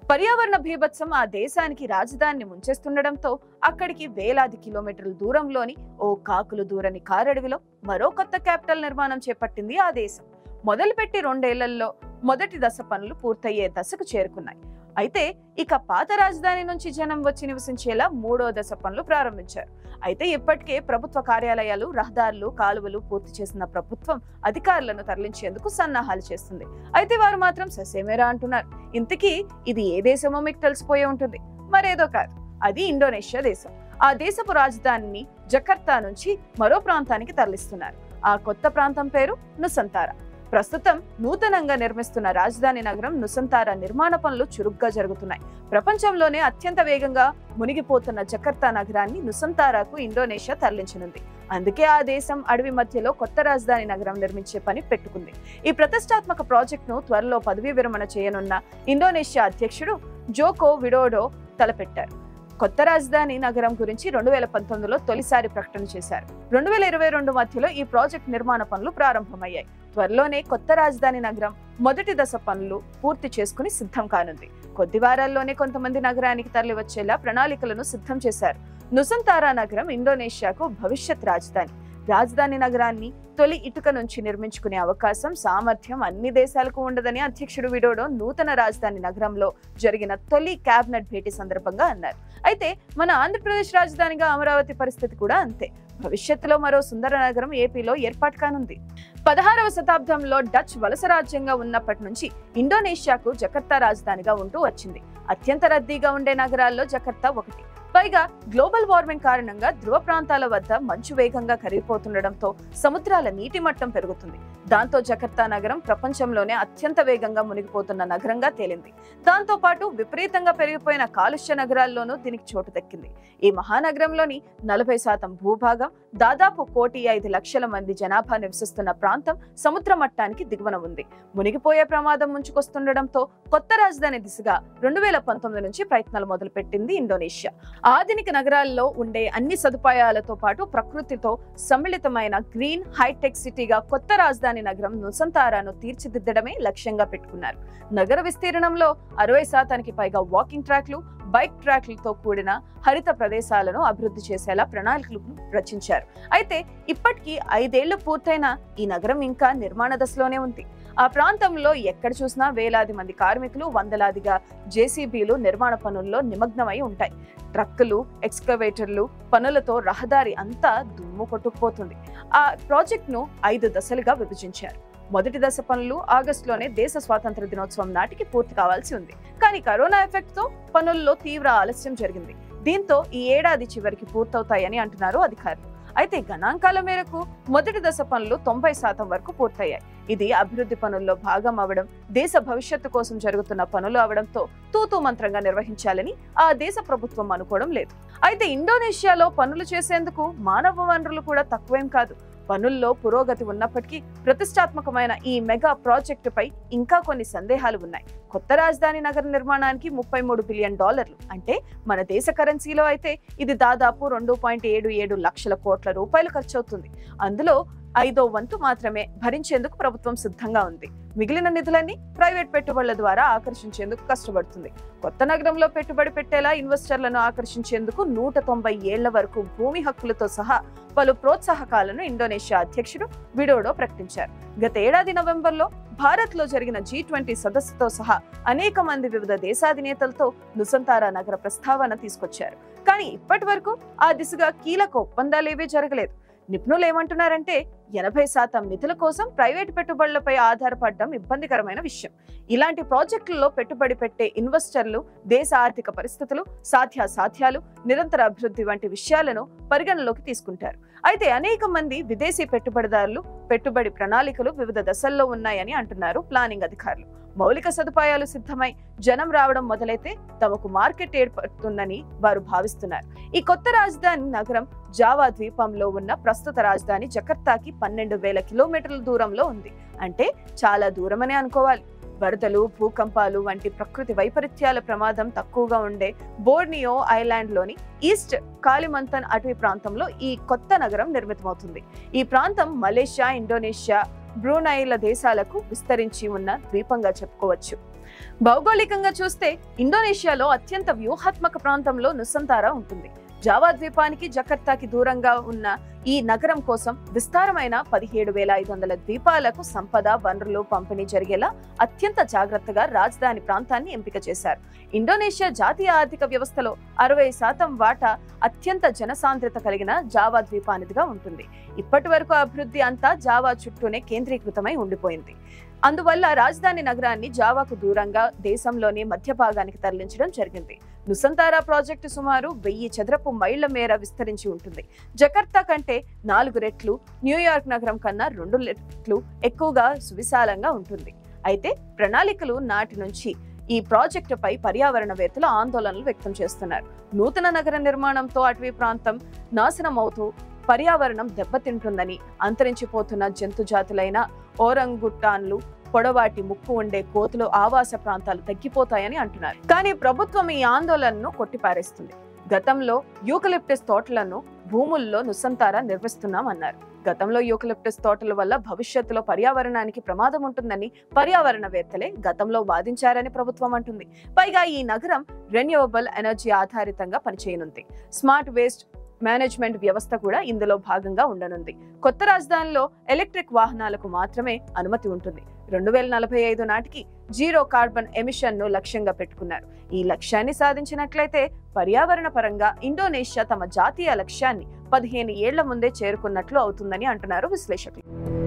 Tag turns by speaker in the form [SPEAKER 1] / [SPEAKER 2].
[SPEAKER 1] పర్యావరణ భీభత్సం ఆ దేశానికి రాజధానిని ముంచేస్తుండడంతో అక్కడికి వేలాది కిలోమీటర్ల దూరంలోని ఓ కాకులు దూరని కారడవిలో మరో కొత్త క్యాపిటల్ నిర్మాణం చేపట్టింది ఆ దేశం మొదలుపెట్టి రెండేళ్లలో మొదటి దశ పనులు పూర్తయ్యే దశకు చేరుకున్నాయి అయితే ఇక పాత రాజధాని నుంచి జనం వచ్చి నివసించేలా మూడో దశ పనులు ప్రారంభించారు అయితే ఇప్పటికే ప్రభుత్వ కార్యాలయాలు రహదారులు కాలువలు పూర్తి చేసిన ప్రభుత్వం అధికారులను తరలించేందుకు సన్నాహాలు చేస్తుంది అయితే వారు మాత్రం ససేమేరా అంటున్నారు ఇంతకీ ఇది ఏ దేశమో మీకు తెలిసిపోయే ఉంటుంది మరేదో కాదు అది ఇండోనేషియా దేశం ఆ దేశపు రాజధానిని జకర్తా నుంచి మరో ప్రాంతానికి తరలిస్తున్నారు ఆ కొత్త ప్రాంతం పేరు నుసంతారా ప్రస్తుతం నూతనంగా నిర్మిస్తున్న రాజధాని నగరం నుసంతారా నిర్మాణ పనులు చురుగ్గా జరుగుతున్నాయి ప్రపంచంలోనే అత్యంత వేగంగా మునిగిపోతున్న జకర్తా నగరాన్ని నుసంతారాకు ఇండోనేషియా తరలించనుంది అందుకే ఆ దేశం అడవి మధ్యలో కొత్త రాజధాని నగరం నిర్మించే పని పెట్టుకుంది ఈ ప్రతిష్టాత్మక ప్రాజెక్టును త్వరలో పదవీ విరమణ చేయనున్న ఇండోనేషియా అధ్యక్షుడు జోకో విడోడో తలపెట్టారు కొత్త రాజధాని నగరం గురించి రెండు వేల పంతొమ్మిదిలో తొలిసారి ప్రకటన చేశారు రెండు వేల ఇరవై రెండు మధ్యలో ఈ ప్రాజెక్ట్ నిర్మాణ పనులు ప్రారంభమయ్యాయి త్వరలోనే కొత్త రాజధాని నగరం మొదటి దశ పనులు పూర్తి చేసుకుని సిద్ధం కానుంది కొద్ది వారాల్లోనే కొంతమంది నగరానికి తరలి వచ్చేలా ప్రణాళికలను సిద్ధం చేశారు నుసంతారా నగరం ఇండోనేషియాకు భవిష్యత్ రాజధాని రాజధాని నగరాన్ని తొలి ఇటుక నుంచి నిర్మించుకునే అవకాశం సామర్థ్యం అన్ని దేశాలకు ఉండదని అధ్యక్షుడు విడోడో నూతన రాజధాని నగరంలో జరిగిన తొలి కేబినెట్ భేటీ సందర్భంగా అన్నారు అయితే మన ఆంధ్రప్రదేశ్ రాజధానిగా అమరావతి పరిస్థితి కూడా అంతే భవిష్యత్తులో మరో సుందర నగరం ఏపీలో ఏర్పాటు కానుంది పదహారవ శతాబ్దంలో డచ్ వలస రాజ్యంగా ఉన్నప్పటి నుంచి ఇండోనేషియాకు జకర్తా రాజధానిగా ఉంటూ వచ్చింది అత్యంత రద్దీగా ఉండే నగరాల్లో జకర్తా ఒకటి పైగా గ్లోబల్ వార్మింగ్ కారణంగా ధృవ ప్రాంతాల వద్ద మంచు వేగంగా కరిగిపోతుండడంతో సముద్రాల నీటి మట్టం పెరుగుతుంది దాంతో జకర్తా నగరం ప్రపంచంలోనే అత్యంత వేగంగా మునిగిపోతున్న నగరంగా తేలింది దాంతో పాటు విపరీతంగా పెరిగిపోయిన కాలుష్య నగరాల్లోనూ దీనికి చోటు దక్కింది ఈ మహానగరంలోని నలభై శాతం భూభాగం దాదాపు కోటి ఐదు లక్షల మంది జనాభా నివసిస్తున్న ప్రాంతం సముద్ర మట్టానికి దిగువన ఉంది మునిగిపోయే ప్రమాదం ముంచుకొస్తుండడంతో కొత్త రాజధాని దిశగా రెండు వేల పంతొమ్మిది నుంచి ప్రయత్నాలు మొదలుపెట్టింది ఇండోనేషియా ఆధునిక నగరాల్లో ఉండే అన్ని సదుపాయాలతో పాటు ప్రకృతితో సమ్మిళితమైన గ్రీన్ హైటెక్ సిటీగా కొత్త రాజధాని నగరం నుసంతారాను తీర్చిదిద్దడమే లక్ష్యంగా పెట్టుకున్నారు నగర విస్తీర్ణంలో అరవై శాతానికి పైగా వాకింగ్ ట్రాక్లు బైక్ ట్రాక్లతో కూడిన హరిత ప్రదేశాలను అభివృద్ధి చేసేలా ప్రణాళికలను రచించారు అయితే ఇప్పటికీ ఐదేళ్లు పూర్తయిన ఈ నగరం ఇంకా నిర్మాణ దశలోనే ఉంది ఆ ప్రాంతంలో ఎక్కడ చూసినా వేలాది మంది కార్మికులు వందలాదిగా జేసీబీలు నిర్మాణ పనుల్లో నిమగ్నమై ఉంటాయి ట్రక్కులు ఎక్స్కవేటర్లు పనులతో రహదారి అంతా దుమ్ము కొట్టుకుపోతుంది ఆ ప్రాజెక్టును ఐదు దశలుగా విభజించారు మొదటి దశ పనులు ఆగస్టులోనే దేశ స్వాతంత్ర దినోత్సవం నాటికి పూర్తి కావాల్సి ఉంది కానీ కరోనా ఎఫెక్ట్ తో పనుల్లో తీవ్ర ఆలస్యం జరిగింది దీంతో ఈ ఏడాది చివరికి పూర్తవుతాయని అంటున్నారు అధికారులు అయితే గణాంకాల మేరకు మొదటి దశ పనులు తొంభై శాతం వరకు పూర్తయ్యాయి ఇది అభివృద్ధి పనుల్లో భాగం అవడం దేశ భవిష్యత్తు కోసం జరుగుతున్న పనులు అవడంతో తూతూ మంత్రంగా నిర్వహించాలని ఆ దేశ ప్రభుత్వం అనుకోవడం లేదు అయితే ఇండోనేషియాలో పనులు చేసేందుకు మానవ వనరులు కూడా తక్కువేం కాదు పనుల్లో పురోగతి ఉన్నప్పటికీ ప్రతిష్టాత్మకమైన ఈ మెగా ప్రాజెక్టుపై ఇంకా కొన్ని సందేహాలు ఉన్నాయి కొత్త రాజధాని నగర నిర్మాణానికి ముప్పై మూడు బిలియన్ డాలర్లు అంటే మన దేశ కరెన్సీలో అయితే ఇది దాదాపు రెండు పాయింట్ ఏడు ఏడు లక్షల కోట్ల రూపాయలు ఖర్చవుతుంది అందులో ఐదో వంతు మాత్రమే భరించేందుకు ప్రభుత్వం సిద్ధంగా ఉంది మిగిలిన నిధులన్నీ ప్రైవేట్ పెట్టుబడుల ద్వారా ఆకర్షించేందుకు కష్టపడుతుంది కొత్త నగరంలో పెట్టుబడి పెట్టేలా ఇన్వెస్టర్లను ఆకర్షించేందుకు నూట తొంభై ఏళ్ల వరకు భూమి హక్కులతో సహా పలు ప్రోత్సాహకాలను ఇండోనేషియా అధ్యక్షుడు విడోడో ప్రకటించారు గత ఏడాది నవంబర్లో భారత్ లో జరిగిన జీ ట్వంటీ సదస్సుతో సహా అనేక మంది వివిధ దేశాధినేతలతో నుసంతారా నగర ప్రస్తావన తీసుకొచ్చారు కానీ ఇప్పటి వరకు ఆ దిశగా కీలక ఒప్పందాలేవీ జరగలేదు నిపుణులు ఏమంటున్నారంటే ఎనభై శాతం నిధుల కోసం ప్రైవేటు పెట్టుబడులపై ఆధారపడడం ఇబ్బందికరమైన విషయం ఇలాంటి ప్రాజెక్టులలో పెట్టుబడి పెట్టే ఇన్వెస్టర్లు దేశ ఆర్థిక పరిస్థితులు సాధ్యాసాధ్యాలు నిరంతర అభివృద్ధి వంటి విషయాలను పరిగణలోకి తీసుకుంటారు అయితే అనేక మంది విదేశీ పెట్టుబడిదారులు పెట్టుబడి ప్రణాళికలు వివిధ దశల్లో ఉన్నాయని అంటున్నారు ప్లానింగ్ అధికారులు మౌలిక సదుపాయాలు సిద్ధమై జనం రావడం మొదలైతే తమకు మార్కెట్ ఏర్పడుతుందని వారు భావిస్తున్నారు ఈ కొత్త రాజధాని నగరం జావా ద్వీపంలో ఉన్న ప్రస్తుత రాజధాని జకర్తాకి పన్నెండు వేల కిలోమీటర్ల దూరంలో ఉంది అంటే చాలా దూరమనే అనుకోవాలి వరదలు భూకంపాలు వంటి ప్రకృతి వైపరీత్యాల ప్రమాదం తక్కువగా ఉండే బోర్నియో ఐలాండ్లోని ఈస్ట్ కాలిమంతన్ అటవీ ప్రాంతంలో ఈ కొత్త నగరం నిర్మితమవుతుంది ఈ ప్రాంతం మలేషియా ఇండోనేషియా బ్రూనైల దేశాలకు విస్తరించి ఉన్న ద్వీపంగా చెప్పుకోవచ్చు భౌగోళికంగా చూస్తే ఇండోనేషియాలో అత్యంత వ్యూహాత్మక ప్రాంతంలో నుసంతారా ఉంటుంది జావా ద్వీపానికి జకర్తాకి దూరంగా ఉన్న ఈ నగరం కోసం విస్తారమైన పదిహేడు వేల ఐదు వందల ద్వీపాలకు సంపద వనరులు పంపిణీ జరిగేలా అత్యంత జాగ్రత్తగా రాజధాని ప్రాంతాన్ని ఎంపిక చేశారు ఇండోనేషియా జాతీయ ఆర్థిక వ్యవస్థలో అరవై శాతం వాటా అత్యంత జనసాంద్రత కలిగిన జావా ద్వీపానిదిగా ఉంటుంది ఇప్పటి వరకు అభివృద్ధి అంతా జావా చుట్టూనే కేంద్రీకృతమై ఉండిపోయింది అందువల్ల రాజధాని నగరాన్ని జావాకు దూరంగా దేశంలోని మధ్య భాగానికి తరలించడం జరిగింది నుసంతారా ప్రాజెక్టు సుమారు వెయ్యి చదరపు మైళ్ల మేర విస్తరించి ఉంటుంది జకర్తా కంటే నాలుగు రెట్లు న్యూయార్క్ నగరం కన్నా రెండు రెట్లు ఎక్కువగా సువిశాలంగా ఉంటుంది అయితే ప్రణాళికలు నాటి నుంచి ఈ ప్రాజెక్టుపై పర్యావరణవేత్తలు ఆందోళనలు వ్యక్తం చేస్తున్నారు నూతన నగర నిర్మాణంతో అటవీ ప్రాంతం నాశనమవుతూ పర్యావరణం దెబ్బతింటుందని అంతరించిపోతున్న జంతు జాతులైన ఓరంగుటాన్లు పొడవాటి ముక్కు ఉండే కోతులు ఆవాస ప్రాంతాలు తగ్గిపోతాయని అంటున్నారు కానీ ప్రభుత్వం ఈ ఆందోళనను కొట్టిపారేస్తుంది గతంలో యూకలిప్టస్ తోటలను భూముల్లో నుసంతారా నిర్మిస్తున్నామన్నారు గతంలో యూకలిప్టస్ తోటల వల్ల భవిష్యత్తులో పర్యావరణానికి ప్రమాదం ఉంటుందని పర్యావరణవేత్తలే గతంలో వాదించారని ప్రభుత్వం అంటుంది పైగా ఈ నగరం రెన్యూవబుల్ ఎనర్జీ ఆధారితంగా పనిచేయనుంది స్మార్ట్ వేస్ట్ మేనేజ్మెంట్ వ్యవస్థ కూడా ఇందులో భాగంగా ఉండనుంది కొత్త రాజధానిలో ఎలక్ట్రిక్ వాహనాలకు మాత్రమే అనుమతి ఉంటుంది రెండు వేల నలభై ఐదు నాటికి జీరో కార్బన్ ఎమిషన్ ను లక్ష్యంగా పెట్టుకున్నారు ఈ లక్ష్యాన్ని సాధించినట్లయితే పర్యావరణ పరంగా ఇండోనేషియా తమ జాతీయ లక్ష్యాన్ని పదిహేను ఏళ్ల ముందే చేరుకున్నట్లు అవుతుందని అంటున్నారు విశ్లేషకులు